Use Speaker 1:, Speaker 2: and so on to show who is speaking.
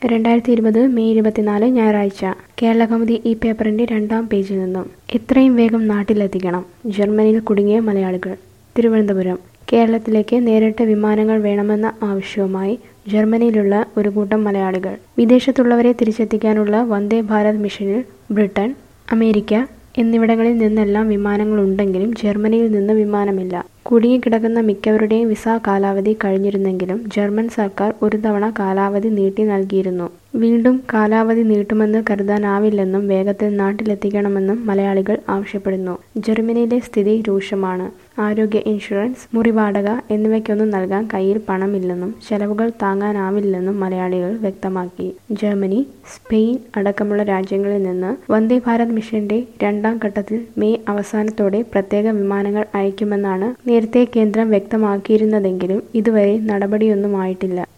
Speaker 1: രണ്ടായിരത്തി ഇരുപത് മെയ് ഇരുപത്തിനാല് ഞായറാഴ്ച കേരളകൗമുദി ഈ പേപ്പറിന്റെ രണ്ടാം പേജിൽ നിന്നും എത്രയും വേഗം നാട്ടിലെത്തിക്കണം ജർമ്മനിയിൽ കുടുങ്ങിയ മലയാളികൾ തിരുവനന്തപുരം കേരളത്തിലേക്ക് നേരിട്ട് വിമാനങ്ങൾ വേണമെന്ന ആവശ്യവുമായി ജർമ്മനിയിലുള്ള ഒരു കൂട്ടം മലയാളികൾ വിദേശത്തുള്ളവരെ തിരിച്ചെത്തിക്കാനുള്ള വന്ദേ ഭാരത് മിഷനിൽ ബ്രിട്ടൻ അമേരിക്ക എന്നിവിടങ്ങളിൽ നിന്നെല്ലാം വിമാനങ്ങളുണ്ടെങ്കിലും ജർമ്മനിയിൽ നിന്ന് വിമാനമില്ല കുടുങ്ങിക്കിടക്കുന്ന മിക്കവരുടെയും വിസ കാലാവധി കഴിഞ്ഞിരുന്നെങ്കിലും ജർമ്മൻ സർക്കാർ ഒരു തവണ കാലാവധി നീട്ടി നൽകിയിരുന്നു വീണ്ടും കാലാവധി നീട്ടുമെന്ന് കരുതാനാവില്ലെന്നും വേഗത്തിൽ നാട്ടിലെത്തിക്കണമെന്നും മലയാളികൾ ആവശ്യപ്പെടുന്നു ജർമ്മനിയിലെ സ്ഥിതി രൂക്ഷമാണ് ആരോഗ്യ ഇൻഷുറൻസ് മുറിവാടക എന്നിവയ്ക്കൊന്നും നൽകാൻ കയ്യിൽ പണമില്ലെന്നും ചെലവുകൾ താങ്ങാനാവില്ലെന്നും മലയാളികൾ വ്യക്തമാക്കി ജർമ്മനി സ്പെയിൻ അടക്കമുള്ള രാജ്യങ്ങളിൽ നിന്ന് വന്ദേ ഭാരത് മിഷന്റെ രണ്ടാം ഘട്ടത്തിൽ മെയ് അവസാനത്തോടെ പ്രത്യേക വിമാനങ്ങൾ അയക്കുമെന്നാണ് നേരത്തെ കേന്ദ്രം വ്യക്തമാക്കിയിരുന്നതെങ്കിലും ഇതുവരെ നടപടിയൊന്നുമായിട്ടില്ല